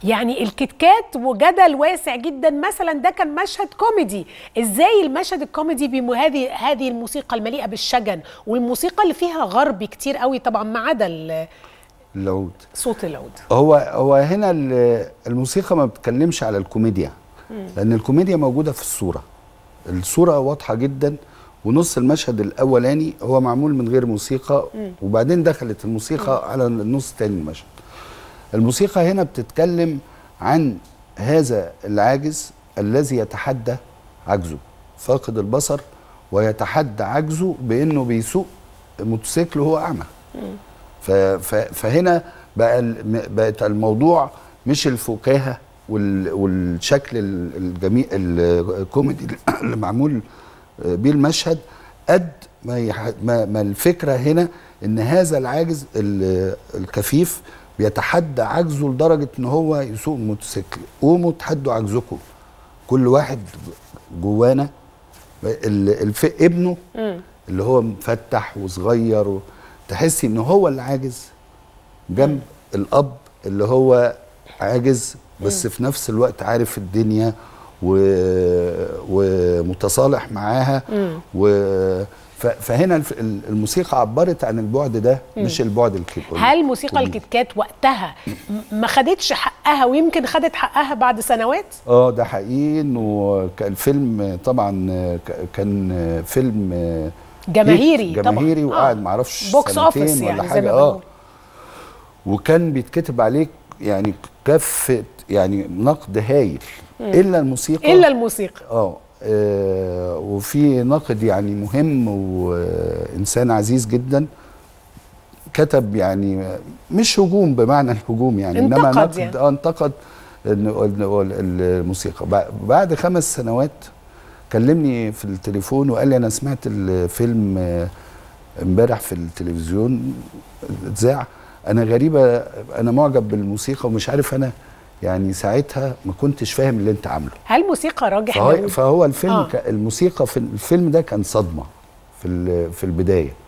يعني الكتكات وجدل واسع جدا مثلا ده كان مشهد كوميدي ازاي المشهد الكوميدي بهذه هذه الموسيقى المليئه بالشجن والموسيقى اللي فيها غربي كتير قوي طبعا ما عدا ال- العود صوت العود هو هو هنا ال- الموسيقى ما بتتكلمش على الكوميديا لان الكوميديا موجوده في الصوره الصوره واضحه جدا ونص المشهد الاولاني هو معمول من غير موسيقى وبعدين دخلت الموسيقى على النص الثاني من المشهد الموسيقى هنا بتتكلم عن هذا العاجز الذي يتحدى عجزه فاقد البصر ويتحدى عجزه بانه بيسوق موتوسيكل وهو اعمى ف- ف- فهنا بقى ال- بقت الموضوع مش الفكاهه وال- والشكل ال- الجميل الكوميدي اللي معمول بيه المشهد قد ما, يح- ما ما الفكره هنا ان هذا العاجز ال- الكفيف بيتحدى عجزه لدرجه ان هو يسوق موتوسيكل قوموا تحدوا عجزكم كل واحد جوانا ال- الف... ابنه اللي هو مفتح وصغير و... تحسي ان هو اللي عاجز جنب الاب اللي هو عاجز بس في نفس الوقت عارف الدنيا و... ومتصالح معاها و... ف... فهنا الف... الموسيقى عبرت عن البعد ده مش البعد الكبير هل موسيقى الكتكات وقتها م- ما خدتش حقها ويمكن خدت حقها بعد سنوات اه ده حقيقي انه كان الفيلم طبعا ك- كان فيلم جماهيري هيت طبعا جماهيري آه. وقعد معرفش بوكس سنتين اوفيس ولا يعني زي حاجه ما اه بنقول وكان بيتكتب عليه يعني كافه يعني نقد هايل الا الموسيقى الا الموسيقى اه آه، وفي ناقد يعني مهم وانسان عزيز جدا كتب يعني مش هجوم بمعنى الهجوم يعني انما انتقد نقد يعني. اه انتقد إن- إن الموسيقى بع- بعد خمس سنوات كلمني في التليفون وقال لي انا سمعت الفيلم آه، امبارح في التلفزيون اتذاع انا غريبه انا معجب بالموسيقى ومش عارف انا يعني ساعتها ما كنتش فاهم اللي انت عامله هل موسيقى راجح فهو, داوود؟ فهو الفيلم آه. آه. الموسيقى في الفيلم ده كان صدمه في ال- في البدايه